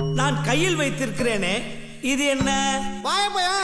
நான் கையில் வைத்திருக்கிறேனே இது என்ன வாயப்பையா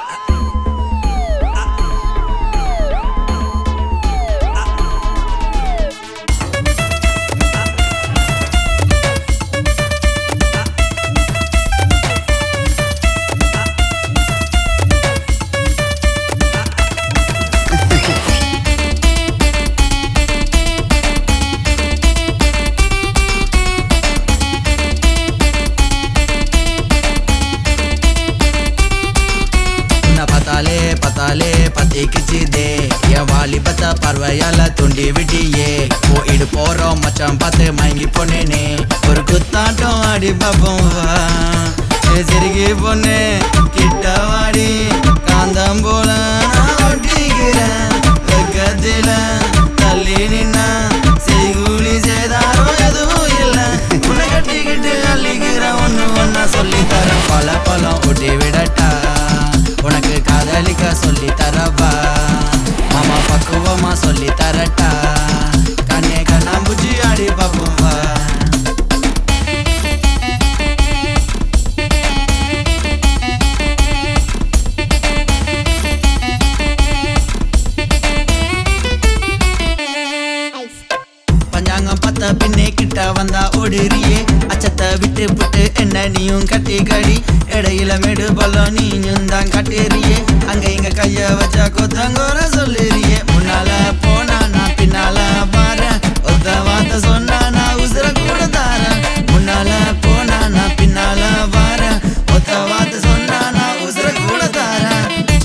உன்னை பார்த்தாலே பார்த்தாலே பத்திக்குச்சுதே என் வாலிபத்த பார்வையால துண்டி விட்டியே போயிடு போறோம் மச்சான் பார்த்து மயங்கி போனேனே ஒரு குத்தாட்டம் ஆடி பார்ப்போம் வா ஏ சிறுகி பொண்ணு கிட்ட வாடி காந்தம் போல நான் ஒட்டிக்கிறேன் வெக்கத்தில தள்ளி நின்னா செய்கூலி சேதாரம் எதுவும் இல்லை உன்னை கட்டிக்கிட்டு அள்ளிக்கிறேன் ஒன்று ஒன்னா சொல்லித்தரேன் பல பழம் ஒட்டி விடட்டா உனக்கு காதலிக்க சொல்லி தரவா மாமா பக்குவமா சொல்லி தரட்டா கண்ணே கண்ணாம்பூச்சி ஆடி பார்ப்போம் வா பஞ்சாங்கம் பத்த பின்னே கிட்ட வந்தா ஓடுறியே அச்சத்தை விட்டு புட்டு என்ன நீயும் கட்டி கடி இடையில மேடு பள்ளம் நீயும் தான் கட்டுறியே அங்க இங்க கைய வச்சா கொத்தங்கோர சொல்லுறியே முன்னால போனா நான் பின்னால பாறேன் ஒத்த வார்த்தை சொன்னா நான் உசுர கூட தாரேன் முன்னால போனா நான் பின்னால பாறேன் ஒத்த வார்த்தை சொன்னா நான் உசுர கூட தாரேன்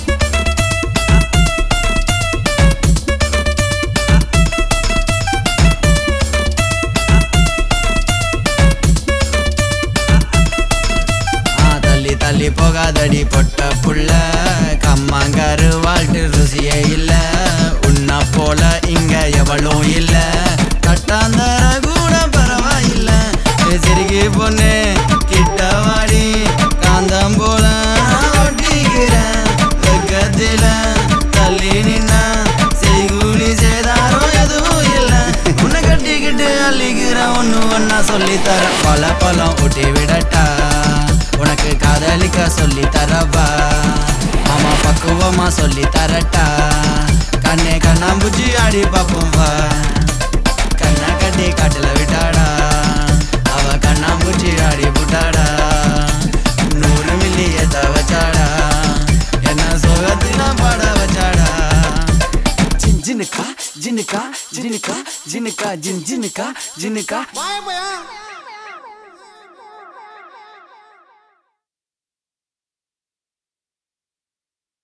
ஆ, தள்ளி தள்ளி போகாதடி பொட்ட புள்ள கம்மாங்காரு வாழ்ட்டு ருசியே இல்ல உன்ன போல இங்க எவளும் இல்ல கட்டாந்தர கூட பரவாயில்ல ஏ சிறுகி பொண்ணு கிட்ட வாடி காந்தம் போல நான் ஒட்டிக்கிறேன் வெக்கத்தில தள்ளி நின்னா செய்கூலி சேதாரம் எதுவும் இல்ல உன்னை கட்டிக்கிட்டு அள்ளிக்கிறேன் ஒண்ணு ஒன்னா சொல்லித்தரேன் பல பழம் ஊட்டி விடட்டா உனக்கு காதலிக்க சொல்லி தரவா மாமா பக்குவமா சொல்லி தரட்டா கண்ணே கண்ணாம்பூச்சி ஆடி பார்ப்போம் வா கண்ணா கட்டி காட்டுல விட்டாடா அவ கண்ணாம்பூச்சி ஆடி புட்டாடா நூறு மில்லி ஏத்த வச்சாடா என்ன சோகத்தில பாட வச்சாடா ஜின் ஜினுக்கா ஜினுக்கா ஜினுக்கா ஜினுக்கா ஜின் ஜினுக்கா ஜினுக்கா வாயப்பையா